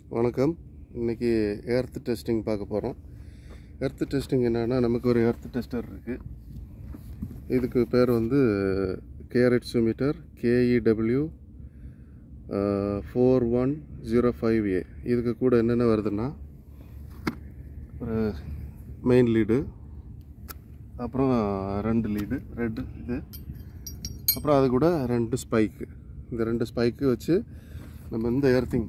வணக்கம் இன்றைக்கி earth testing பார்க்க போகிறோம் எர்த் டெஸ்டிங் என்னென்னா நமக்கு ஒரு எர்த் டெஸ்டர் இருக்குது இதுக்கு பேர் வந்து கேரட் metre KEW four one zero five A இதுக்கு கூட என்னென்ன வருதுன்னா ஒரு மெயின் லீடு அப்புறம் ரெண்டு லீடு ரெட்டு இது அப்புறம் அது கூட ரெண்டு ஸ்பைக்கு இந்த ரெண்டு ஸ்பைக்கு வச்சு நம்ம இந்த எர்த்திங்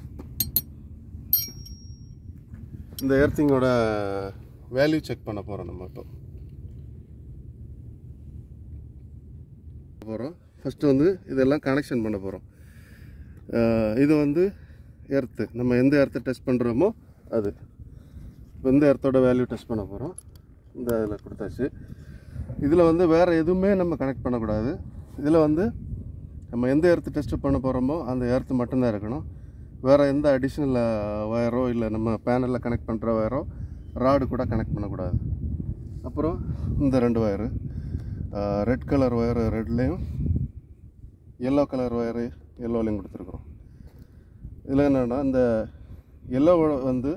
இந்த எர்த்திங்கோட வேல்யூ செக் பண்ண போகிறோம் நம்ம இப்போ போகிறோம் ஃபஸ்ட்டு வந்து இதெல்லாம் கனெக்ஷன் பண்ண போகிறோம் இது வந்து எர்த்து நம்ம எந்த எர்த்தை டெஸ்ட் பண்ணுறோமோ அது இப்போ இந்த எர்த்தோட வேல்யூ டெஸ்ட் பண்ண போகிறோம் இந்த இதில் கொடுத்தாச்சு இதில் வந்து வேறு எதுவுமே நம்ம கனெக்ட் பண்ணக்கூடாது இதில் வந்து நம்ம எந்த எர்த்து டெஸ்ட் பண்ண போகிறோமோ அந்த எர்த்து மட்டும்தான் இருக்கணும் வேறு எந்த அடிஷ்னல் ஒயரோ இல்லை நம்ம பேனலில் கனெக்ட் பண்ணுற ஒயரோ ராடு கூட கனெக்ட் பண்ணக்கூடாது அப்புறம் இந்த ரெண்டு ஒயரு ரெட் கலர் ஒயரு ரெட்லேயும் எல்லோ கலர் ஒயரு எல்லோலையும் கொடுத்துருக்குறோம் இதில் என்னென்னா இந்த எல்லோ வந்து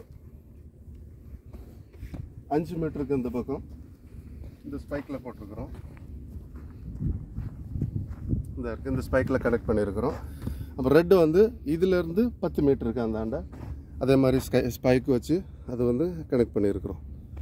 அஞ்சு மீட்டருக்கு இந்த பக்கம் இந்த ஸ்பைக்கில் போட்டிருக்கிறோம் இந்த இருக்கு இந்த ஸ்பைக்கில் கனெக்ட் பண்ணியிருக்கிறோம் அப்புறம் ரெட்டு வந்து இதிலேருந்து பத்து மீட்டருக்கு அந்த ஆண்டை அதே மாதிரி ஸ்கை ஸ்பைக் வச்சு அது வந்து கனெக்ட் பண்ணியிருக்கிறோம்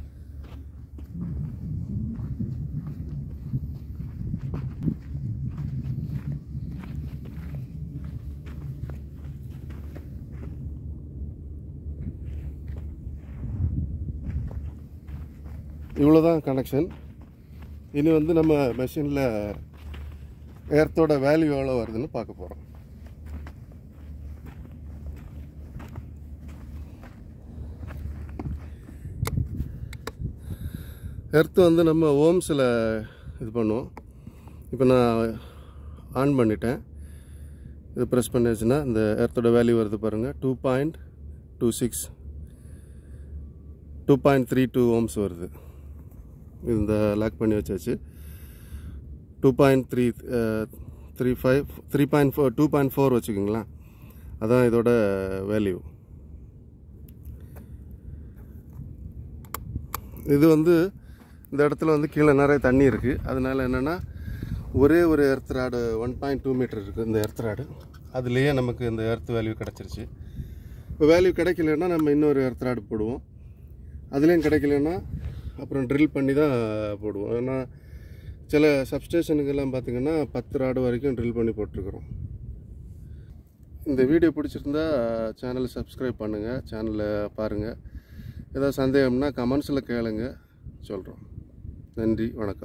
இவ்வளோதான் கனெக்ஷன் இனி வந்து நம்ம மெஷினில் எர்த்தோட வேல்யூ எவ்வளோ வருதுன்னு பார்க்க போகிறோம் எர்த்து வந்து நம்ம ஓம்ஸில் இது பண்ணுவோம் இப்போ நான் ஆன் பண்ணிட்டேன் இது ப்ரெஸ் பண்ணியாச்சுன்னா இந்த எர்த்தோட வேல்யூ வருது பாருங்கள் two point two six two point three two ohms வருது இந்த லாக் பண்ணி வச்சாச்சு two point three three five three point four two point four வச்சுக்கோங்களேன் அதான் இதோட வேல்யூ இது வந்து இந்த இடத்துல வந்து கீழே நிறைய தண்ணி இருக்குது அதனால என்னென்னா ஒரே ஒரு earth rod one point two metre இருக்குது இந்த எர்த் ராடு அதுலேயே நமக்கு இந்த எர்த் வேல்யூ கிடச்சிருச்சு இப்போ வேல்யூ கிடைக்கலன்னா நம்ம இன்னொரு எர்த் ராடு போடுவோம் அதுலேயும் கிடைக்கலன்னா அப்புறம் ட்ரில் பண்ணி தான் போடுவோம் ஏன்னா சில சப்ஸ்டேஷனுக்கெல்லாம் பார்த்திங்கன்னா பத்து ராடு வரைக்கும் ட்ரில் பண்ணி போட்டிருக்கிறோம் இந்த வீடியோ பிடிச்சிருந்தா சேனலை சப்ஸ்கிரைப் பண்ணுங்கள் சேனலை பாருங்கள் ஏதாவது சந்தேகம்னா கமெண்ட்ஸில் கேளுங்க சொல்கிறோம் நன்றி வணக்கம்